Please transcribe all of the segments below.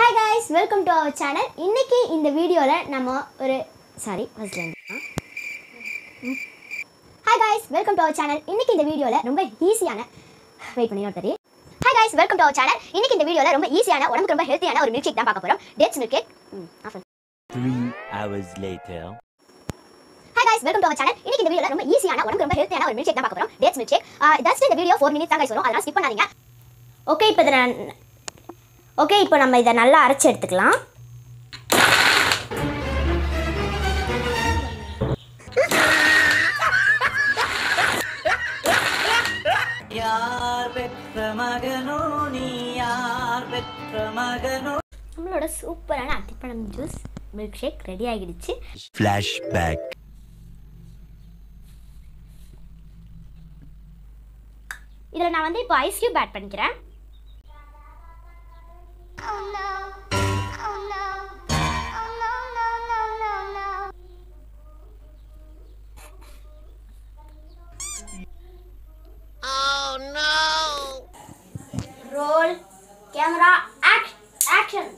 Hi guys welcome to our channel இன்னைக்கு இந்த வீடியோவில் நம்ம ஒரு sorry hi guys welcome to our channel இன்னைக்கு இந்த வீடியோவில் ரொம்ப ஈஸியான வெயிட் பண்ணி note hi guys welcome to our channel இன்னைக்கு இந்த வீடியோவில் ரொம்ப ஈஸியான உடம்புக்கு ரொம்ப ஹெல்த்தியான ஒரு மில்க் ஷேக் தான் பார்க்க போகிறோம் dates milk cake Three hours later. Hi guys welcome to our channel இன்னைக்கு இந்த வீடியோவில் ரொம்ப ஈஸியான உடம்புக்கு ரொம்ப ஹெல்த்தியான ஒரு மில்க் ஷேக் தான் பார்க்க போகிறோம் டேட்ஸ் மில்க் ஷேக் ஜஸ்ட் இந்த வீடியோ ஃபோர் மினிட்ஸ் தான் guys வரும் அதெல்லாம் ஸ்கிப் பண்ணாதீங்க ஓகே இப்போ இதை நான் ஓகே இப்போ நம்ம இதை நல்லா அரைச்சி எடுத்துக்கலாம் யார் பெற்ற மகனோ நீ யார் பெற்ற மகனோ நம்மளோட சூப்பரான அத்திப்பழம் ஜூஸ் மில்க் ஷேக் ரெடி ஆகிடுச்சு Flashback. இதில் நான் வந்து இப்போ ஐஸ் கியூப் ஆட் பண்ணிக்கிறேன் roll camera action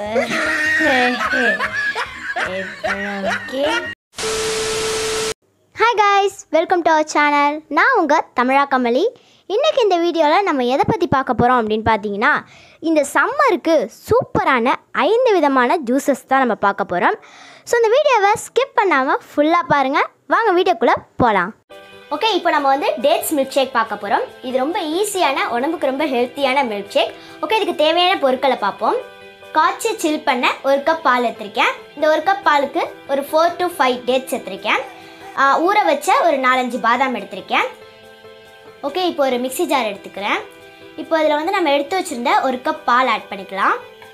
hi guys welcome to our channel நான் உங்கள் தமிழா கமலி இன்றைக்கி இந்த வீடியோவில் நம்ம எதை பற்றி பார்க்க போகிறோம் அப்படின்னு பார்த்தீங்கன்னா இந்த சம்மருக்கு சூப்பரான ஐந்து விதமான ஜூஸஸ் தான் நம்ம பார்க்க போகிறோம் ஸோ இந்த வீடியோவை ஸ்கிப் பண்ணாமல் ஃபுல்லாக பாருங்கள் வாங்க வீடியோக்குள்ளே போகலாம் ஓகே இப்போ நம்ம வந்து டேட்ஸ் மில்க் ஷேக் பார்க்க போகிறோம் இது ரொம்ப ஈஸியான உடம்புக்கு ரொம்ப ஹெல்த்தியான மில்க் ஷேக் ஓகே இதுக்கு தேவையான பொருட்களை பார்ப்போம் காய்ச்சி சில் பண்ண ஒரு கப் பால் எடுத்திருக்கேன் இந்த ஒரு கப் பாலுக்கு ஒரு ஃபோர் டு ஃபைவ் டேட்ஸ் எடுத்திருக்கேன் ஆ, ஊற வச்ச ஒரு நாலஞ்சு பாதாம் எடுத்திருக்கேன் ஓகே இப்போ ஒரு மிக்ஸி ஜார் எடுத்துக்கிறேன் இப்போ அதில் வந்து நம்ம எடுத்து வச்சுருந்த ஒரு கப் பால் ஆட் பண்ணிக்கலாம்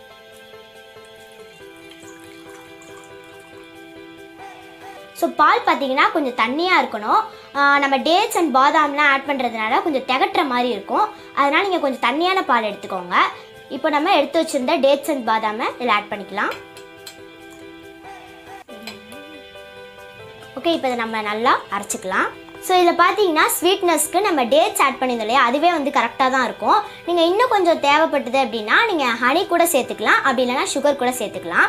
ஸோ பால் பார்த்தீங்கன்னா கொஞ்சம் தண்ணியாக இருக்கணும் ஆ, நம்ம டேட்ஸ் அண்ட் பாதாம்லாம் ஆட் பண்ணுறதுனால கொஞ்சம் திகட்டுற மாதிரி இருக்கும் அதனால் நீங்கள் கொஞ்சம் தண்ணியான பால் எடுத்துக்கோங்க இப்போ நம்ம எடுத்து வச்சுருந்த டேட்ஸ் அண்ட் பாதாமை இதில் ஆட் பண்ணிக்கலாம் ஓகே இப்போ இதை நம்ம நல்லா அரைச்சிக்கலாம் ஸோ இதில் பார்த்தீங்கன்னா ஸ்வீட்னஸ்க்கு நம்ம டேட்ஸ் ஆட் பண்ணியிருந்தோம் இல்லையா அதுவே வந்து கரெக்டாக தான் இருக்கும் நீங்கள் இன்னும் கொஞ்சம் தேவைப்பட்டது அப்படின்னா நீங்கள் ஹனி கூட சேர்த்துக்கலாம் அப்படி இல்லைன்னா சுகர் கூட சேர்த்துக்கலாம்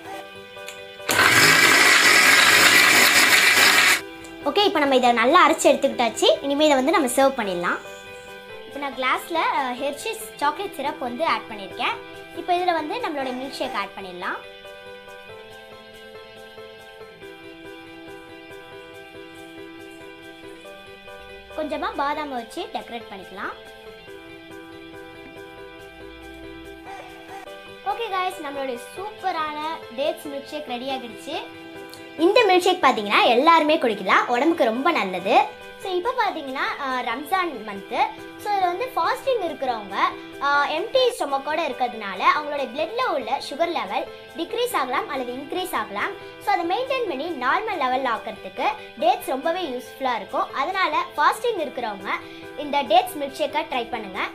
ஓகே இப்போ நம்ம இதை நல்லா அரைச்சி எடுத்துக்கிட்டாச்சு இனிமேல் இதை வந்து நம்ம சர்வ் பண்ணிடலாம் இப்போ நான் கிளாஸில் ஹெர்ஷிஸ் சாக்லேட் சிரப் வந்து ஆட் பண்ணியிருக்கேன் இப்போ இதில் வந்து நம்மளோட மில்க் ஷேக் ஆட் பண்ணிடலாம் கொஞ்சமாக பாதாம் வச்சு டெக்கரேட் பண்ணிக்கலாம் ஓகே காய்ஸ் நம்மளுடைய சூப்பரான டேட்ஸ் மில்க் ஷேக் ரெடி ஆகிடுச்சு இந்த மில்க் ஷேக் பார்த்தீங்கன்னா எல்லாருமே குடிக்கலாம் உடம்புக்கு ரொம்ப நல்லது ஸோ இப்போ பார்த்தீங்கன்னா ஆஹ், ரம்ஜான் மந்த்து ஸோ இதில் வந்து ஃபாஸ்டிங் இருக்கிறவங்க எம்டி ஸ்டொமக்கோட இருக்கிறதுனால அவங்களோட பிளட்ல உள்ள சுகர் லெவல் டிக்ரீஸ் ஆகலாம் அல்லது இன்க்ரீஸ் ஆகலாம் ஸோ அதை மெயின்டைன் பண்ணி நார்மல் லெவலில் ஆக்கிறதுக்கு டேட்ஸ் ரொம்பவே யூஸ்ஃபுல்லாக இருக்கும் அதனால ஃபாஸ்டிங் இருக்கிறவங்க இந்த டேட்ஸ் மில்க் ஷேக்கை ட்ரை பண்ணுங்கள்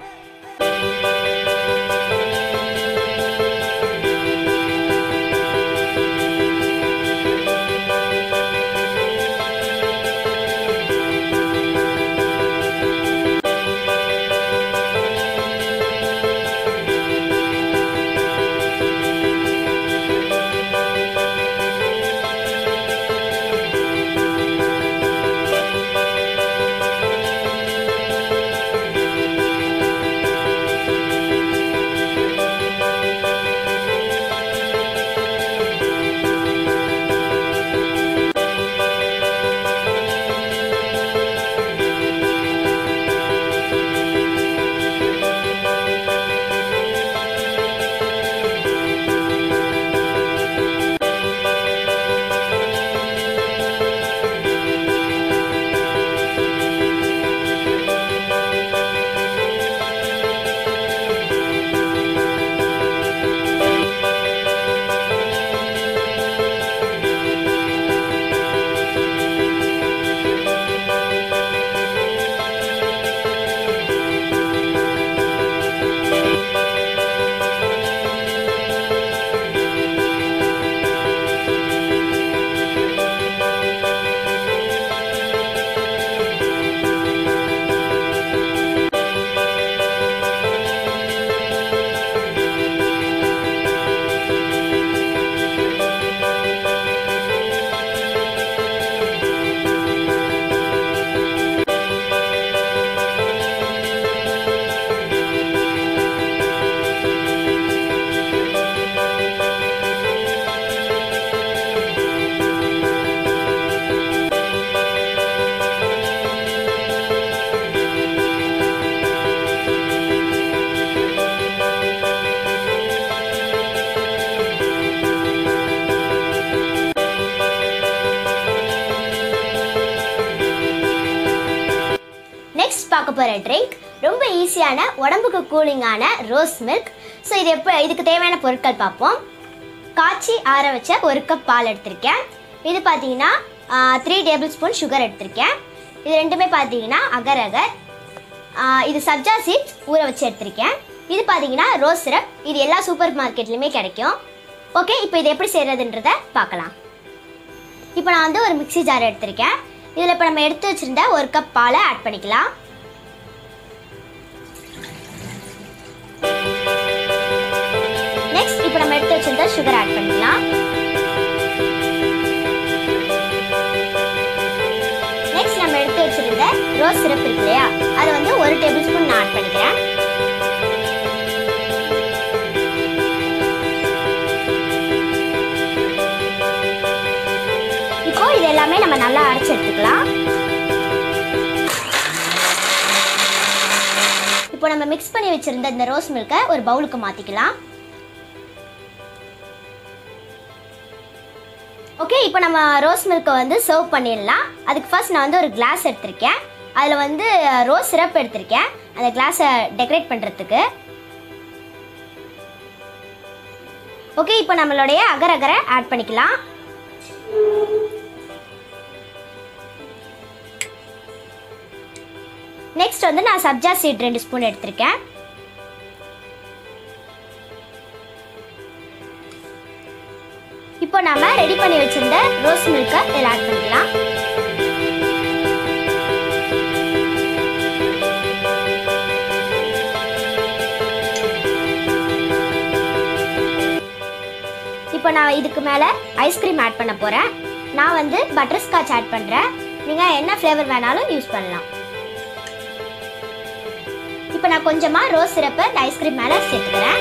போகிற ட்ரிங்க் ரொம்ப ஈஸியான உடம்புக்கு கூலிங்கான ரோஸ் மில்க் ஸோ இது எப்போ இதுக்கு தேவையான பொருட்கள் பார்ப்போம் காய்ச்சி ஆற வச்ச ஒரு கப் பால் எடுத்திருக்கேன் இது பார்த்தீங்கன்னா த்ரீ டேபிள் ஸ்பூன் சுகர் எடுத்திருக்கேன் இது ரெண்டுமே பார்த்தீங்கன்னா அகர் அகர் ஆ, இது சப்ஜா சீட்ஸ் ஊற வச்சு எடுத்திருக்கேன் இது பார்த்தீங்கன்னா ரோஸ் சிரப் இது எல்லா சூப்பர் மார்க்கெட்லையுமே கிடைக்கும் ஓகே இப்போ இது எப்படி செய்கிறதுன்றத பார்க்கலாம் இப்போ நான் வந்து ஒரு மிக்ஸி ஜார் எடுத்திருக்கேன் இதில் இப்போ நம்ம எடுத்து வச்சிருந்த ஒரு கப் பாலை ஆட் பண்ணிக்கலாம் நெக்ஸ்ட் இப்போ நம்ம எடுத்து வச்சிருந்த சுகர் ஆட் பண்ணிக்கலாம் நெக்ஸ்ட் நம்ம எடுத்து வச்சிருந்த ரோஸ் சிரப் இருக்கு இல்லையா அதை வந்து ஒரு டேபிள் ஸ்பூன் நான் ஆட் பண்ணிக்கிறேன் இப்போ இது எல்லாமே நம்ம நல்லா அரைச்சு எடுத்துக்கலாம் இப்போ நம்ம மிக்ஸ் பண்ணி வச்சிருந்த இந்த ரோஸ் மில்கை ஒரு பவுலுக்கு மாத்திக்கலாம் ஓகே இப்போ நம்ம ரோஸ் மில்க்கை வந்து சர்வ் பண்ணிடலாம் அதுக்கு ஃபர்ஸ்ட் நான் வந்து ஒரு கிளாஸ் எடுத்திருக்கேன் அதில் வந்து ரோஸ் சிரப் எடுத்திருக்கேன் அந்த கிளாஸை டெக்கரேட் பண்ணுறதுக்கு ஓகே இப்போ நம்மளுடைய அகர் அகரை ஆட் பண்ணிக்கலாம் நெக்ஸ்ட் வந்து நான் சப்ஜா சீட் ரெண்டு ஸ்பூன் எடுத்திருக்கேன் இப்போ நாம ரெடி பண்ணி வச்சிருந்த ரோஸ் மில்கை இதில் ஆட் பண்ணிக்கலாம் இப்போ நான் இதுக்கு மேலே ஐஸ்கிரீம் ஆட் பண்ண போகிறேன் நான் வந்து பட்டர் ஸ்காட்ச் ஆட் பண்ணுறேன் நீங்கள் என்ன ஃப்ளேவர் வேணாலும் யூஸ் பண்ணலாம் இப்போ நான் கொஞ்சமாக ரோஸ் சிரப்பை இந்த ஐஸ்கிரீம் மேலே சேர்த்துக்கிறேன்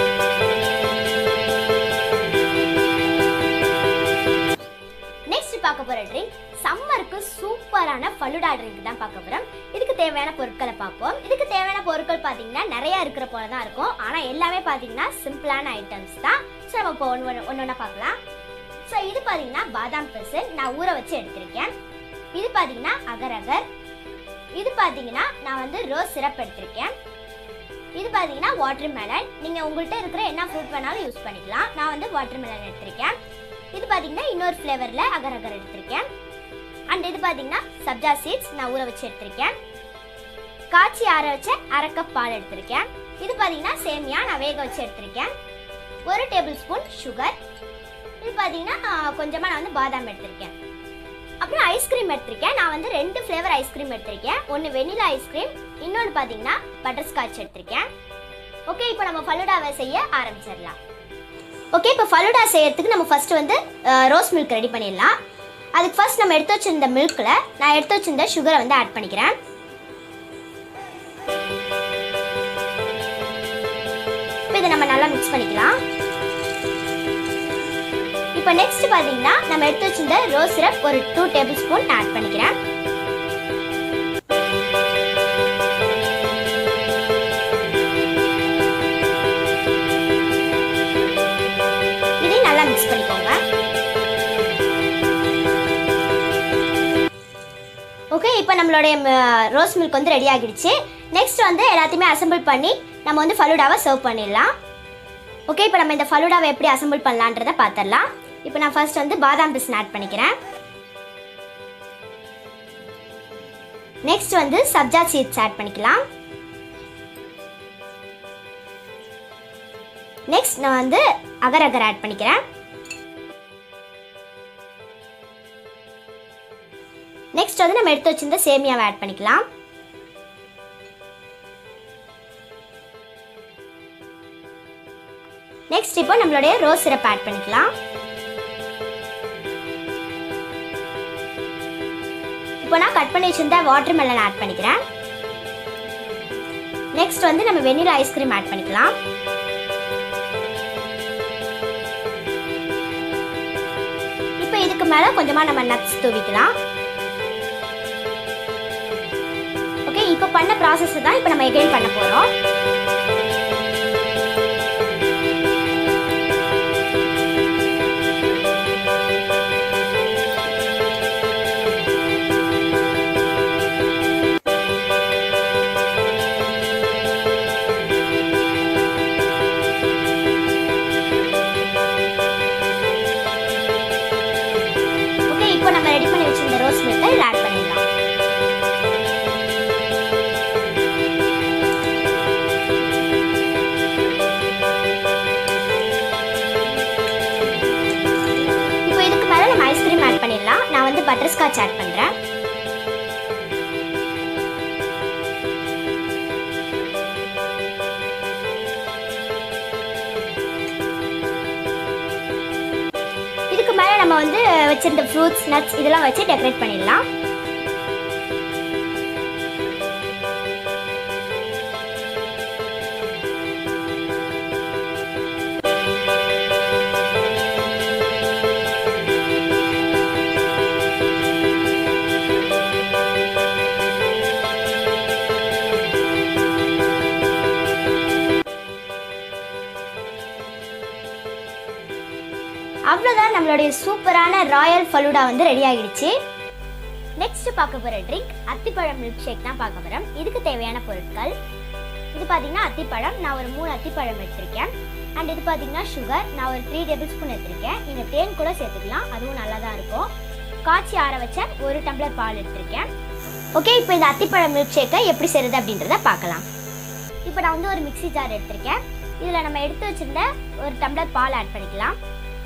நெக்ஸ்ட் பார்க்க போகிற ட்ரிங்க் சம்மருக்கு சூப்பரான ஃபலுடா ட்ரிங்க் தான் பார்க்க போகிறோம் இதுக்கு தேவையான பொருட்களை பார்ப்போம் இதுக்கு தேவையான பொருட்கள் பார்த்தீங்கன்னா நிறையா இருக்கிற போல தான் இருக்கும் ஆனால் எல்லாமே பார்த்தீங்கன்னா சிம்பிளான ஐட்டம்ஸ் தான் ஸோ நம்ம இப்போ ஒன்று ஒன்று ஒன்று ஒன்றா பார்க்கலாம் ஸோ இது பார்த்தீங்கன்னா பாதாம் பிசன் நான் ஊற வச்சு எடுத்திருக்கேன் இது பார்த்தீங்கன்னா அகர் அகர் இது பார்த்தீங்கன்னா நான் வந்து ரோஸ் சிரப் எடுத்திருக்கேன் இது பார்த்தீங்கன்னா வாட்டர் மெலன் நீங்கள் உங்கள்கிட்ட இருக்கிற என்ன ஃப்ரூட் வேணாலும் யூஸ் பண்ணிக்கலாம் நான் வந்து வாட்டர் மெலன் எடுத்திருக்கேன் இது பார்த்தீங்கன்னா இன்னொரு ஃப்ளேவரில் அகர் அகர் எடுத்திருக்கேன் அண்ட் இது பார்த்தீங்கன்னா சப்ஜா சீட்ஸ் நான் ஊற வச்சு எடுத்திருக்கேன் காய்ச்சி ஆற வச்ச அரை கப் பால் எடுத்திருக்கேன் இது பார்த்தீங்கன்னா சேமியா நான் வேக வச்சு எடுத்திருக்கேன் ஒரு டேபிள் ஸ்பூன் சுகர் இது பார்த்தீங்கன்னா கொஞ்சமாக நான் வந்து பாதாம் எடுத்திருக்கேன் அப்புறம் ஐஸ்கிரீம் எடுத்திருக்கேன் நான் வந்து ரெண்டு ஃப்ளேவர் ஐஸ்கிரீம் எடுத்திருக்கேன் ஒன்று வெனிலா ஐஸ்கிரீம் இன்னொன்று பார்த்தீங்கன்னா பட்டர் ஸ்காட்ச் எடுத்திருக்கேன் ஓகே இப்போ நம்ம ஃபலூடாவை செய்ய ஆரம்பிச்சிடலாம் ஓகே இப்போ ஃபலூடா செய்யறதுக்கு நம்ம ஃபர்ஸ்ட் வந்து ரோஸ் மில்க் ரெடி பண்ணிடலாம் அதுக்கு ஃபர்ஸ்ட் நம்ம எடுத்து வச்சிருந்த மில்கில் நான் எடுத்து வச்சிருந்த சுகரை வந்து ஆட் பண்ணிக்கிறேன் இப்போ இதை நம்ம நல்லா மிக்ஸ் பண்ணிக்கலாம் இப்போ நெக்ஸ்ட் பார்த்தீங்கன்னா நம்ம எடுத்து வச்சிருந்த ரோஸ் சிரப் ஒரு டூ டேபிள் ஸ்பூன் ஆட் பண்ணிக்கிறேன் இதையும் நல்லா மிக்ஸ் பண்ணிக்கோங்க ஓகே இப்போ நம்மளுடைய ரோஸ் மில்க் வந்து ரெடி ஆகிடுச்சு நெக்ஸ்ட் வந்து எல்லாத்தையுமே அசெம்பிள் பண்ணி நம்ம வந்து ஃபலூடாவை சர்வ் பண்ணிடலாம் ஓகே இப்போ நம்ம இந்த ஃபலூடாவை எப்படி அசெம்பிள் பண்ணலான்றதை பார்த்துடலாம் இப்போ நான் ஃபர்ஸ்ட் வந்து பாதாம் பிஸ்ன் ஆட் பண்ணிக்கிறேன் நெக்ஸ்ட் வந்து சப்ஜா சீட்ஸ் ஆட் பண்ணிக்கலாம் நெக்ஸ்ட் நான் வந்து அகர் அகர் ஆட் பண்ணிக்கிறேன் நெக்ஸ்ட் வந்து நம்ம எடுத்து வச்சிருந்த சேமியாவை ஆட் பண்ணிக்கலாம் நெக்ஸ்ட் இப்போ நம்மளுடைய ரோஸ் சிரப் ஆட் பண்ணிக்கலாம் இப்போ நான் கட் பண்ணி வச்சிருந்த வாட்டர் மெலன் ஆட் பண்ணிக்கிறேன் நெக்ஸ்ட் வந்து நம்ம வெனிலா ஐஸ்கிரீம் ஆட் பண்ணிக்கலாம் இப்போ இதுக்கு மேலே கொஞ்சமாக நம்ம நட்ஸ் தூவிக்கலாம் ஓகே இப்போ பண்ண ப்ராசஸ் தான் இப்போ நம்ம எகைன் பண்ண போகிறோம் பட்டர் ஸ்காட்ச் ஆட் பண்ணுறேன் இதுக்கு மேலே நம்ம வந்து வச்சிருந்த ஃப்ரூட்ஸ் நட்ஸ் இதெல்லாம் வச்சு டெக்கரேட் பண்ணிடலாம் அவ்வளோதான் நம்மளுடைய சூப்பரான ராயல் ஃபலூடா வந்து ரெடி ஆகிடுச்சு நெக்ஸ்ட் பார்க்க போகிற ட்ரிங்க் அத்திப்பழம் மில்க் ஷேக் தான் பார்க்க போகிறோம் இதுக்கு தேவையான பொருட்கள் இது பார்த்தீங்கன்னா அத்திப்பழம் நான் ஒரு மூணு அத்திப்பழம் எடுத்திருக்கேன் அண்ட் இது பார்த்தீங்கன்னா சுகர் நான் ஒரு த்ரீ டேபிள் ஸ்பூன் எடுத்திருக்கேன் இந்த தேன் கூட சேர்த்துக்கலாம் அதுவும் நல்லா தான் இருக்கும் காய்ச்சி ஆற வச்ச ஒரு டம்ளர் பால் எடுத்திருக்கேன் ஓகே இப்போ இந்த அத்திப்பழம் மில்க் ஷேக்கை எப்படி செய்கிறது அப்படின்றத பார்க்கலாம் இப்போ நான் வந்து ஒரு மிக்ஸி ஜார் எடுத்திருக்கேன் இதில் நம்ம எடுத்து வச்சிருந்த ஒரு டம்ளர் பால் ஆட் பண்ணிக்கலாம்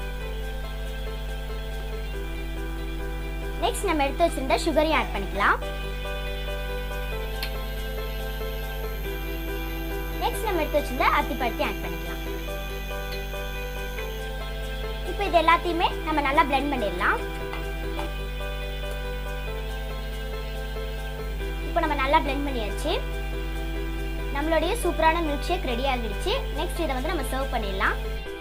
நெக்ஸ்ட் நம்ம எடுத்து வச்சிருந்த சுகரையும் ஆட் பண்ணிக்கலாம் நெக்ஸ்ட் நம்ம எடுத்து வச்சிருந்த அத்திப்பழத்தையும் ஆட் பண்ணிக்கலாம் இப்போ இது எல்லாத்தையுமே நம்ம நல்லா blend பண்ணிடலாம் இப்போ நம்ம நல்லா blend பண்ணியாச்சு நம்மளுடைய சூப்பரான மில்க் ஷேக் ரெடி ஆகிடுச்சு நெக்ஸ்ட் இதை வந்து நம்ம சர்வ் பண்ணிடலாம்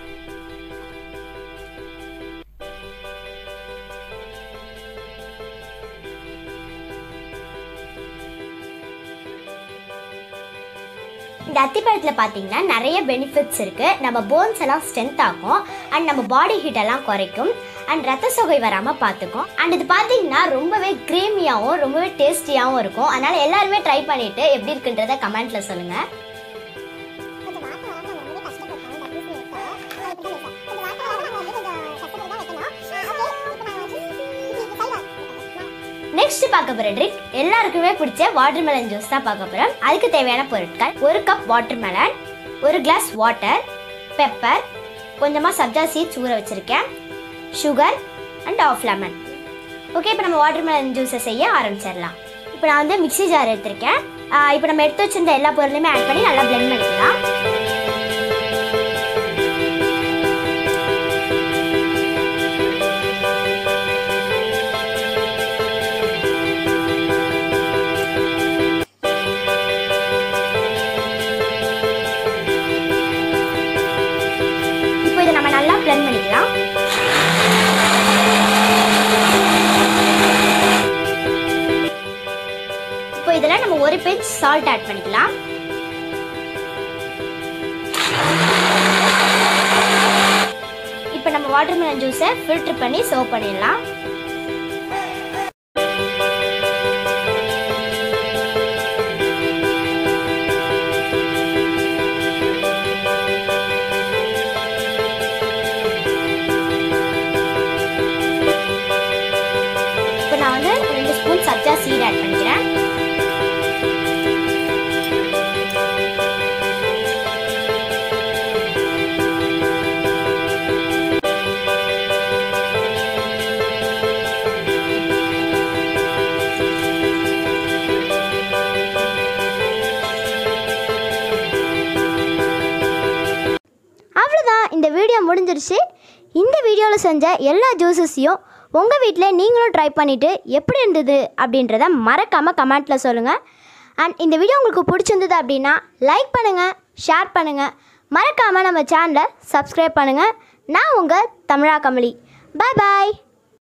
இந்த அத்திப்பழத்தில் பார்த்தீங்கன்னா நிறைய பெனிஃபிட்ஸ் இருக்குது நம்ம போன்ஸ் எல்லாம் ஸ்ட்ரென்த் ஆகும் அண்ட் நம்ம பாடி ஹீட் எல்லாம் குறைக்கும் அண்ட் ரத்த சோகை வராமல் பார்த்துக்கும் அண்ட் இது பார்த்தீங்கன்னா ரொம்பவே க்ரீமியாகவும் ரொம்பவே டேஸ்டியாகவும் இருக்கும் அதனால் எல்லாருமே ட்ரை பண்ணிவிட்டு எப்படி இருக்குன்றத கமெண்ட்டில் சொல்லுங்கள் கொஞ்சம் வாட்டர் வராம நம்ம வந்து கஷ்டப்பட்டோம் டபுள் ஸ்பூன் எடுத்தோம் கொஞ்சம் வாட்டர் வராம நம்ம வந்து கொஞ்சம் கஷ்டப்பட்டு தான் வைக்கணும் ஓகே இப்போ நான் வந்து இது சைவா நெக்ஸ்ட் பார்க்க போகிற ட்ரிங்க் எல்லாருக்குமே பிடிச்ச வாட்டர்மெலன் ஜூஸ் தான் பார்க்க போகிறோம் அதுக்கு தேவையான பொருட்கள் ஒரு கப் வாட்டர்மெலன் ஒரு கிளாஸ் வாட்டர் பெப்பர் கொஞ்சமாக சப்ஜா சீட்ஸ் ஊற வச்சுருக்கேன் sugar and half lemon okay இப்போ நம்ம வாட்டர்மெலன் ஜூஸை செய்ய ஆரம்பிச்சிடலாம் இப்போ நான் வந்து மிக்ஸி ஜார் எடுத்திருக்கேன் ஆஹ் இப்போ நம்ம எடுத்து வச்சிருந்த எல்லா பொருளையுமே ஆட் பண்ணி நல்லா blend பண்ணிக்கலாம் இப்போ இதை நம்ம நல்லா blend பண்ணிக்கலாம் இப்போ இதில் நம்ம ஒரு பிஞ்ச் சால்ட் ஆட் பண்ணிக்கலாம் இப்போ நம்ம வாட்டர்மெலன் ஜூஸை ஃபில்டர் பண்ணி சர்வ் பண்ணிடலாம் இப்போ நான் வந்து ரெண்டு ஸ்பூன் சப்ஜா சீட் ஆட் பண்ணிக்கிறேன் அவ்வளோதான் இந்த வீடியோ முடிஞ்சிருச்சு இந்த வீடியோவில் செஞ்ச எல்லா ஜூஸஸையும் உங்கள் வீட்டில் நீங்களும் ட்ரை பண்ணிவிட்டு எப்படி இருந்தது அப்படின்றத மறக்காமல் கமெண்ட்டில் சொல்லுங்கள் அண்ட் இந்த வீடியோ உங்களுக்கு பிடிச்சிருந்தது அப்படின்னா லைக் பண்ணுங்கள் ஷேர் பண்ணுங்கள் மறக்காமல் நம்ம சேனலை சப்ஸ்கிரைப் பண்ணுங்கள் நான் உங்கள் தமிழா கமலி பாய் பாய்